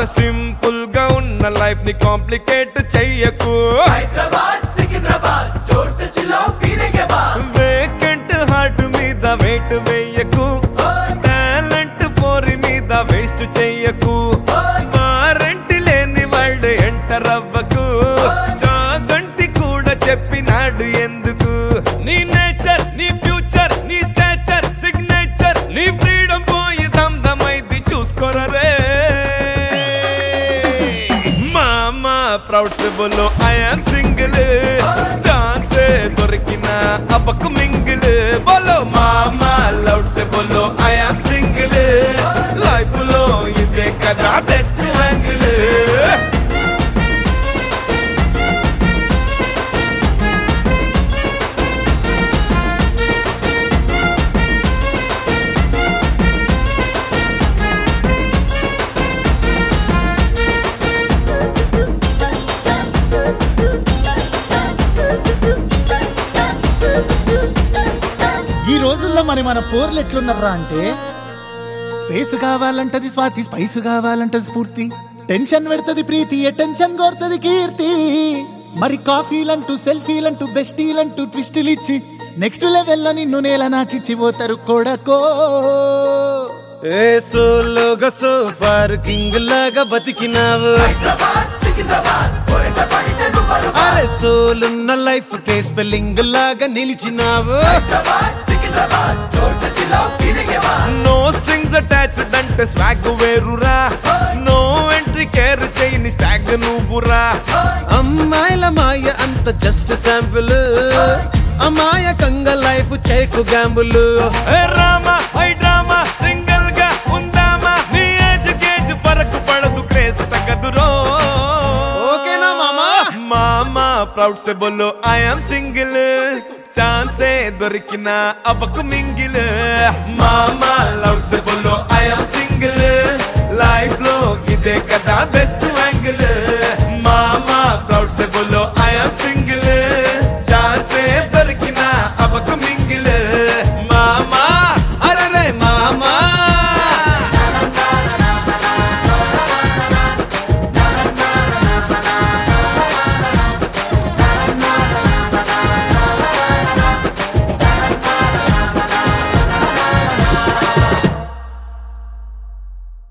Simple గా ఉన్న life ని కాంప్లికేట్ చెయ్యకు हैदराबाद सिकंदराबाद जोर से चिल्लाओ पीने के बाद వేకెంట్ హార్ట్ మీద వెయిట్ వేయకు టాలెంట్ పోరి మీద వేస్ట్ చెయ్యకు వారంటీ లేని వాళ్ళు ఎంటర్ అవ్వకు జాగంటి కూడా చెప్పినాడు ఎందుకు నీ నేచర్ నీ ఫ్యూచర్ నీ స్టాచర్ సిగ్నేచర్ నీ ఫ్రీడమ్ పోయి దమ్దమైంది చూసుకోరే మామా ప్రౌడ్ से बोलो आई एम सिंगल ఛాన్స్ దొరికిన అబ్బకు మింగిల్ బోలో మామా లౌడ్ से बोलो आई एम सिंगल లైఫ్ లో ఇదే కదా బెస్ట్ యాంగిల్ ఈ రోజుల్లో మరి మన పోర్లు ఎట్లున్నారా అంటే స్పేస్ కావాలంటది స్వాతి స్పైస్ కావాలంటది స్ఫూర్తి టెన్షన్ పెడుతుంది ప్రీతి టెన్షన్ కోరుతుంది కీర్తి మరి కాఫీలంటూ సెల్ఫీలంటూ బెస్టీలంటూ ట్విస్టులు ఇచ్చి నెక్స్ట్ లెవెల్ నిన్ను నేల నాకిచ్చి పోతారు కొడకో ఏ సోలోగా సోఫార్ కింగ్ లాగా బతికినావు हैदराबाद सिकंदराबाद పోయేట పడితే దుబ్బలు అరే సోలున్న లైఫ్ కే స్పెల్లింగ్ లాగా నిలిచినావు हैदराबाद सिकंदराबाद जोर से चिल्लाओ पीने के बाद నో స్ట్రింగ్స్ అటాచ్డ్ అంటే స్వాగ్ వేరురా నో ఎంట్రీ కేర్ చేయని స్టాగ్ నువ్వురా అమ్మాయిల మాయ అంత జస్ట్ శాంపుల్ అమాయకంగా లైఫ్ చేకు గ్యాంబుల్ రామా ఐ డ్రామా సింగిల్ గా ఉందామా నీ ఏజ్ కేజ్ ఫరక్ పడదు క్రేజ్ తగ్గదురో ఓకేనా మామా? మామా ప్రౌడ్ से बोलो आई एम सिंगल ఛాన్సే దొరికిన అబ్బకు మింగిల్ మామా లౌడ్ से बोलो